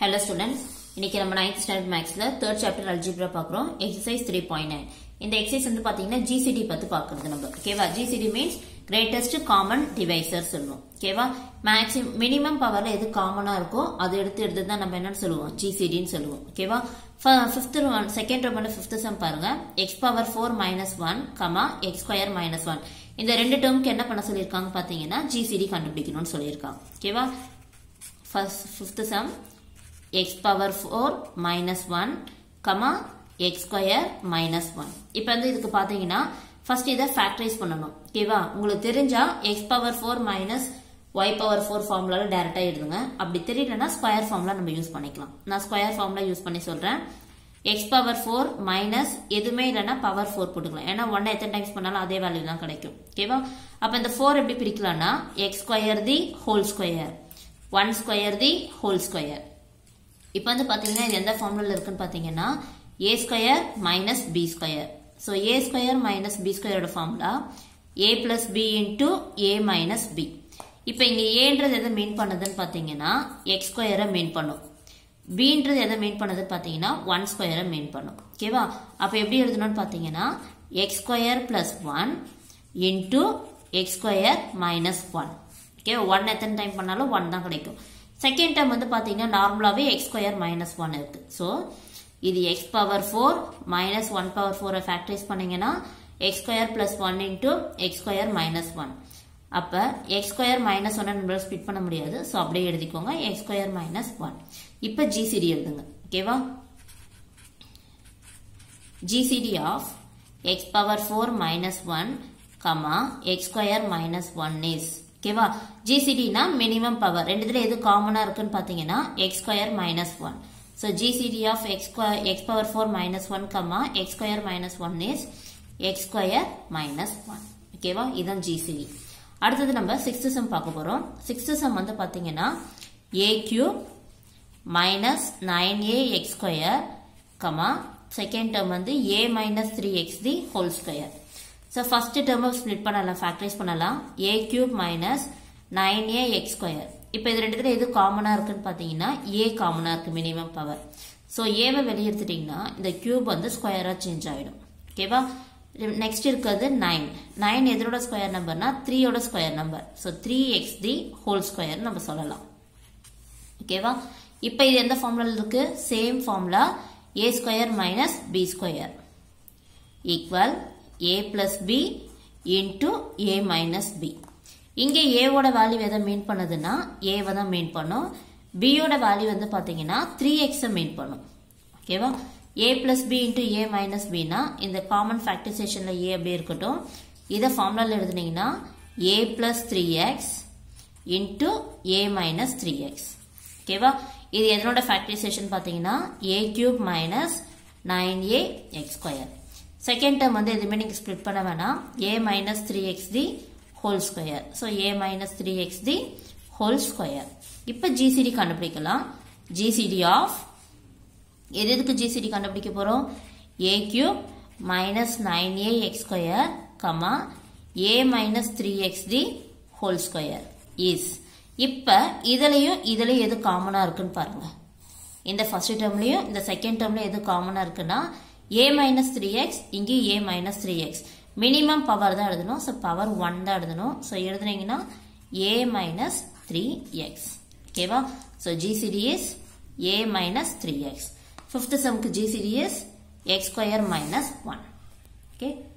hello students இன்னைக்கு நம்ம ninth standard மேக்ஸ்ல தேர்ட் சாப்டர் அல்ஜிப்ரா பார்க்குறோம் எக்ஸசைஸ் த்ரீ பாயிண்ட் நைன் இந்த எக்ஸசைஸ் வந்து பாத்தீங்கன்னா ஜிசிடி பத்தி பார்க்கறது நம்ம ஓகேவா GCD means greatest common divisor சொல்லுவோம் ஓகேவா மேக்ஸிமம் மினிமம் பவர்ல எது காமனா இருக்கோ அதை எடுத்து எடுத்து தான் நம்ம என்னன்னு சொல்லுவோம் ஜிசிடின்னு சொல்லுவோம் ஓகேவா ஃபிஃப்த் ஒன் செகண்ட் ரொமன்ல ஃபிஃப்த் சம் பாருங்க x power four minus one comma x square minus one இந்த ரெண்டு டேர்முக்கு என்ன பண்ண சொல்லியிருக்காங்க பாத்தீங்கன்னா ஜிசிடி கண்டுபிடிக்கணும்னு சொல்லியிருக்காங்க ஓகேவா first fifth sum x power four minus one comma x square minus one இப்போ வந்து இதுக்கு பார்த்தீங்கன்னா ஃபர்ஸ்ட் இதை ஃபேக்டரைஸ் பண்ணணும் ஓகேவா உங்களுக்கு தெரிஞ்சா x power four minus y power four ஃபார்முலால டேரக்டா எழுதுங்க அப்படி தெரியலன்னா ஸ்கொயர் ஃபார்முலா நம்ம யூஸ் பண்ணிக்கலாம் நான் ஸ்கொயர் ஃபார்முலா யூஸ் பண்ணி சொல்றேன் எக்ஸ் பவர் ஃபோர் மைனஸ் எதுவுமே இல்லைன்னா பவர் ஃபோர் போட்டுக்கலாம் ஏன்னா ஒன்னை எத்தனை டைம்ஸ் பண்ணாலும் அதே வேல்யூ தான் கிடைக்கும் ஓகேவா அப்ப இந்த ஃபோர் எப்படி பிரிக்கலாம்னா x square the whole square one square the whole square இப்போ வந்து பாத்தீங்கன்னா இது எந்த ஃபார்முலால இருக்குன்னு பாத்தீங்கன்னா a square minus b square so a square minus b ஸ்கொயரோட formula a plus b into a minus b இப்போ இங்க ஏன்றது எதை மீன் பண்ணுதுன்னு பாத்தீங்கன்னா எக்ஸ் ஸ்கொயரை மீன் பண்ணும் பின்றது எதை மீன் பண்ணுதுன்னு பாத்தீங்கன்னா ஒன் ஸ்கொயரை மீன் பண்ணும் ஓகேவா அப்போ எப்படி எழுதணும்னு பாத்தீங்கன்னா x square plus one into x square minus one okay one எத்தனை டைம் பண்ணாலும் ஒன் தான் கிடைக்கும் செகண்ட் டைம் வந்து பாத்தீங்கன்னா நார்மலாவே எக்ஸ் ஸ்கொயர் மைனஸ் ஒன் இருக்கு ஸோ இது x power four minus one power ஃபோரை ஃபேக்டரைஸ் பண்ணீங்கன்னா x square plus one into x square minus one அப்ப எக்ஸ் ஸ்கொயர் மைனஸ் ஒன் நம்மளால ஸ்பிட் பண்ண முடியாது ஸோ அப்படியே எழுதிக்கோங்க எக்ஸ் ஸ்கொயர் மைனஸ் ஒன் இப்போ ஜிசிடி எழுதுங்க ஓகேவா GCD of x power four minus one comma x square minus one is ஓகேவா ஜிசிடினா மினிமம் பவர் ரெண்டுத்துல எது காமனா இருக்குன்னு பாத்தீங்கன்னா x square minus one so GCD of x x power four minus one comma x square minus one is x square minus one ஓகேவா இதுதான் GCD அடுத்தது நம்ம சிக்ஸ்த் சம் பார்க்க போறோம் சிக்ஸ்த் சம் வந்து பாத்தீங்கன்னா a cube minus nine a x square comma second term வந்து a minus three x the whole square so first டேர்மை ஸ்ப்ளிட் பண்ணலாம் ஃபேக்டரைஸ் பண்ணலாம் a cube minus nine a x square இப்போ இது ரெண்டுத்துல எது காமனா இருக்குன்னு பார்த்தீங்கன்னா ஏ காமனா இருக்கு மினிமம் பவர் ஸோ ஏவை வெளியே எடுத்துட்டீங்கன்னா இந்த கியூப் வந்து ஸ்கொயரா சேஞ்ச் ஆயிடும் ஓகேவா நெக்ஸ்ட் இருக்கிறது நைன் நைன் எதோட ஸ்கொயர் நம்பர்னா த்ரீயோட square number so three x the whole square நம்ம சொல்லலாம் ஓகேவா இப்போ இது எந்த ஃபார்முலா இருக்கு same formula a square minus b square equal a plus b into a minus b இங்கே ஏவோட வேல்யூ எதை மீன் பண்ணுதுன்னா ஏவை தான் மீன் பண்ணும் பியோட வேல்யூ வந்து பார்த்தீங்கன்னா த்ரீ எக்ஸை மீன் பண்ணும் ஓகேவா a plus b into a minus பினா இந்த காமன் ஃபேக்டரைசேஷனில் ஏ அப்படியே இருக்கட்டும் இதை ஃபார்முலாவில் எழுதுனீங்கன்னா a plus three x into a minus three x ஓகேவா இது எதனோட ஃபேக்டரைசேஷன் பார்த்தீங்கன்னா a cube minus nine a x square second term வந்து எதுவுமே நீங்கள் ஸ்ப்ளிட் பண்ண வேணாம் a minus three x the whole square so a minus three x the whole square இப்போ ஜிசிடி கண்டுபிடிக்கலாம் ஜிசிடி ஆஃப் எது எதுக்கு ஜிசிடி கண்டுபிடிக்க போகிறோம் a cube minus nine a x square comma a minus three x the whole square is இப்போ இதுலையும் இதுலையும் எது காமனாக இருக்குன்னு பாருங்க இந்த ஃபர்ஸ்ட் டேர்ம்லையும் இந்த செகண்ட் டேர்ம்லையும் எது காமனாக இருக்குன்னா ஏ மைனஸ் த்ரீ எக்ஸ் இங்கே a minus three x minimum power தான் எழுதணும் ஸோ பவர் ஒன் தான் எழுதணும் ஸோ எழுதுனீங்கன்னா ஏ மைனஸ் த்ரீ எக்ஸ் ஓகேவா so GCD is a minus three x fifth சம்க்கு GCD is x square minus one okay